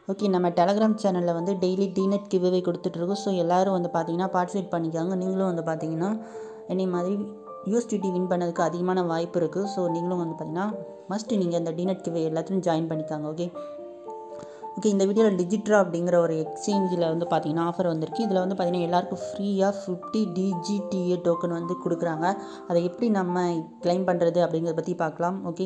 okay நம்ம Telegram சேனலில் வந்து டெய்லி டிநெட் கிவ்வே கொடுத்துட்ருக்கோம் ஸோ எல்லோரும் வந்து பார்த்தீங்கன்னா பார்ட்டிசிபேட் பண்ணிக்காங்க நீங்களும் வந்து பார்த்தீங்கன்னா என்னை மாதிரி யூஎஸ்டிடி வின் பண்ணதுக்கு அதிகமான வாய்ப்பு இருக்குது ஸோ நீங்களும் வந்து பார்த்தீங்கன்னா மஸ்ட் நீங்கள் அந்த டிநெட் கிவ்வே எல்லாத்துலையும் ஜாயின் பண்ணிக்காங்க ஓகே ஓகே இந்த வீடியோவில் டிஜிட்ரா அப்படிங்கிற ஒரு எக்ஸ்சேஞ்சில் வந்து பார்த்தீங்கன்னா ஆஃபர் வந்திருக்கு இதில் வந்து பார்த்தீங்கன்னா எல்லாருக்கும் ஃப்ரீயாக ஃபிஃப்டி டிஜிடிஏ டோக்கன் வந்து கொடுக்குறாங்க அதை எப்படி நம்ம கிளைம் பண்ணுறது அப்படிங்கிறத பற்றி பார்க்கலாம் ஓகே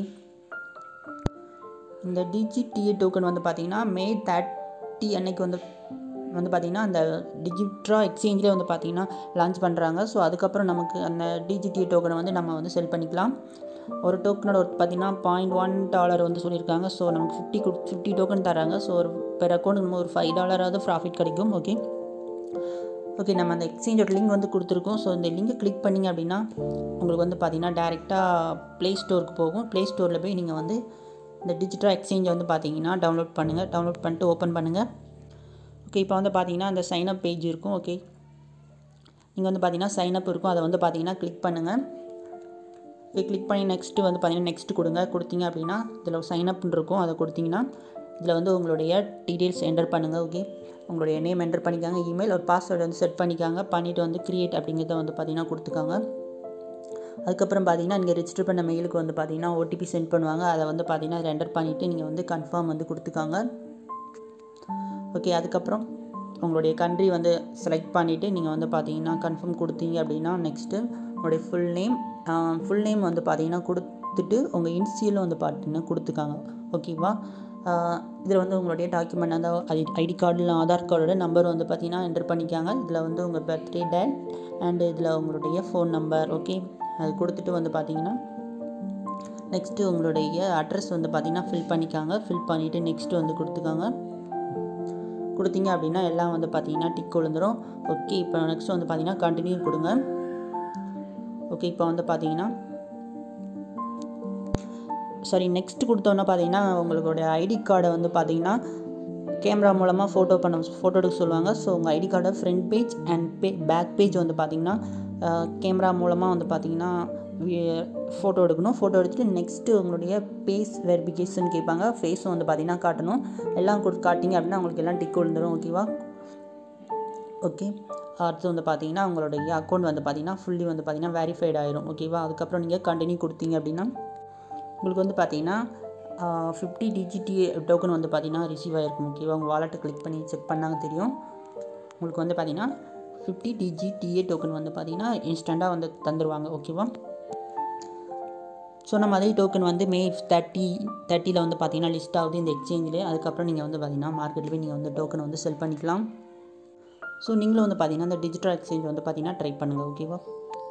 இந்த டிஜிடிஏ டோக்கன் வந்து பார்த்தீங்கன்னா மே தேர்ட்டி அன்னைக்கு வந்து வந்து பார்த்திங்கன்னா அந்த டிஜிட்ரா எக்ஸ்சேஞ்சிலே வந்து பார்த்திங்கன்னா லான்ச் பண்ணுறாங்க ஸோ அதுக்கப்புறம் நமக்கு அந்த டிஜிடிஏ டோக்கனை வந்து நம்ம வந்து செல் பண்ணிக்கலாம் ஒரு டோக்கனோட ஒரு பார்த்திங்கன்னா பாயிண்ட் ஒன் டாலர் வந்து சொல்லியிருக்காங்க ஸோ நமக்கு ஃபிஃப்டி ஃபிஃப்டி டோக்கன் தராங்க ஸோ ஒரு பெர் அக்கௌண்ட் நம்ம ஒரு ஃபைவ் டாலராவது ப்ராஃபிட் கிடைக்கும் ஓகே ஓகே நம்ம அந்த எக்ஸ்சேஞ்சோட லிங்க் வந்து கொடுத்துருக்கோம் ஸோ இந்த லிங்கை கிளிக் பண்ணிங்க அப்படின்னா உங்களுக்கு வந்து பார்த்திங்கன்னா டேரெக்டாக ப்ளே ஸ்டோருக்கு போகும் ப்ளே ஸ்டோரில் போய் நீங்கள் வந்து இந்த டிஜிட்டல் எக்ஸ்சேஞ்சை வந்து பார்த்தீங்கன்னா டவுன்லோட் பண்ணுங்கள் டவுன்லோட் பண்ணிட்டு ஓப்பன் பண்ணுங்கள் ஓகே இப்போ வந்து பார்த்தீங்கன்னா அந்த சைனப் பேஜ் இருக்கும் ஓகே நீங்கள் வந்து பார்த்தீங்கன்னா சைனப் இருக்கும் அதை வந்து பார்த்தீங்கன்னா கிளிக் பண்ணுங்கள் ஓகே கிளிக் பண்ணி நெக்ஸ்ட்டு வந்து பார்த்தீங்கன்னா நெக்ஸ்ட் கொடுங்க கொடுத்தீங்க அப்படின்னா இதில் சைனப்னு இருக்கும் அதை கொடுத்தீங்கன்னா இதில் வந்து உங்களுடைய டீட்டெயில்ஸ் என்டர் பண்ணுங்கள் ஓகே உங்களுடைய நேம் என்டர் பண்ணிக்காங்க இமெயில் ஒரு பாஸ்வேர்டு வந்து செட் பண்ணிக்காங்க பண்ணிவிட்டு வந்து க்ரியேட் அப்படிங்கிறத வந்து பார்த்தீங்கன்னா கொடுத்துக்காங்க அதுக்கப்புறம் பார்த்தீங்கன்னா நீங்கள் ரிஜிஸ்டர் பண்ண மெயிலுக்கு வந்து பார்த்தீங்கன்னா ஓடிபி சென்ட் பண்ணுவாங்க அதை வந்து பார்த்தீங்கன்னா அதில் என்டர் பண்ணிவிட்டு நீங்கள் வந்து கன்ஃபார்ம் வந்து கொடுத்துக்காங்க ஓகே அதுக்கப்புறம் உங்களுடைய கண்ட்ரி வந்து செலக்ட் பண்ணிவிட்டு நீங்கள் வந்து பார்த்தீங்கன்னா கன்ஃபார்ம் கொடுத்தீங்க அப்படின்னா நெக்ஸ்ட்டு உங்களுடைய ஃபுல் நேம் ஃபுல் நேம் வந்து பார்த்தீங்கன்னா கொடுத்துட்டு உங்கள் இன்சியலும் வந்து பார்த்தீங்கன்னா கொடுத்துக்காங்க ஓகேவா இதில் வந்து உங்களுடைய டாக்குமெண்ட் அந்த ஐடி கார்டில் ஆதார் கார்டோட நம்பர் வந்து பார்த்தீங்கன்னா என்டர் பண்ணிக்காங்க இதில் வந்து உங்கள் பர்த்டே டேட் அண்டு இதில் உங்களுடைய ஃபோன் நம்பர் ஓகே அது கொடுத்துட்டு வந்து பார்த்தீங்கன்னா நெக்ஸ்ட்டு உங்களுடைய அட்ரஸ் வந்து பார்த்தீங்கன்னா ஃபில் பண்ணிக்காங்க ஃபில் பண்ணிவிட்டு நெக்ஸ்ட்டு வந்து கொடுத்துக்காங்க கொடுத்தீங்க அப்படின்னா எல்லாம் வந்து பார்த்தீங்கன்னா டிக் விழுந்துடும் ஓகே இப்போ நெக்ஸ்ட் வந்து பார்த்தீங்கன்னா கண்டினியூ கொடுங்க ஓகே இப்போ வந்து பார்த்தீங்கன்னா சாரி நெக்ஸ்ட் கொடுத்தோன்னா பார்த்தீங்கன்னா உங்களுடைய ஐடி கார்டை வந்து பார்த்தீங்கன்னா கேமரா மூலமாக ஃபோட்டோ பண்ண ஃபோட்டோ எடுக்க சொல்லுவாங்க ஸோ உங்கள் ஐடி கார்டை ஃப்ரண்ட் பேஜ் அண்ட் பே பேக் பேஜ் வந்து பார்த்தீங்கன்னா கேமரா மூலமாக வந்து பார்த்தீங்கன்னா ஃபோட்டோ எடுக்கணும் ஃபோட்டோ எடுத்துகிட்டு நெக்ஸ்ட்டு உங்களுடைய ஃபேஸ் வெரிஃபிகேஷன் கேட்பாங்க ஃபேஸும் வந்து பார்த்தீங்கன்னா காட்டணும் எல்லாம் கொடுத்து காட்டிங்க அப்படின்னா உங்களுக்கு எல்லாம் டிக் விழுந்துடும் ஓகேவா ஓகே அடுத்து வந்து பார்த்தீங்கன்னா உங்களுடைய அக்கௌண்ட் வந்து பார்த்தீங்கன்னா ஃபுல்லி வந்து பார்த்தீங்கன்னா வெரிஃபைட் ஆயிரும் ஓகேவா அதுக்கப்புறம் நீங்கள் கண்டினியூ கொடுத்தீங்க அப்படின்னா உங்களுக்கு வந்து பார்த்தீங்கன்னா ஃபிஃப்டி டிஜிடிஏ டோக்கன் வந்து பார்த்தீங்கன்னா ரிசீவ் ஆகிருக்கும் ஓகேவா உங்கள் வாலெட்டை கிளிக் பண்ணி செக் பண்ணாங்க தெரியும் உங்களுக்கு வந்து பார்த்தீங்கன்னா ஃபிஃப்டி டிஜிடிஏ டோக்கன் வந்து பார்த்தீங்கன்னா இன்ஸ்டண்ட்டாக வந்து தந்துடுவாங்க ஓகேவா சொன்ன மாதிரி டோக்கன் வந்து மே தேர்ட்டி தேர்ட்டியில் வந்து பார்த்தீங்கன்னா லிஸ்ட் ஆகுது இந்த எக்ஸ்சேஞ்சில் அதுக்கப்புறம் நீங்கள் வந்து பார்த்தீங்கன்னா மார்க்கெட்டில் போய் நீங்கள் வந்து டோக்கன் வந்து செல் பண்ணிக்கலாம் ஸோ நீங்களும் வந்து பார்த்தீங்கன்னா இந்த டிஜிட்டல் எக்ஸ்சேஞ்ச் வந்து பார்த்தீங்கன்னா ட்ரை பண்ணுங்கள் ஓகேவா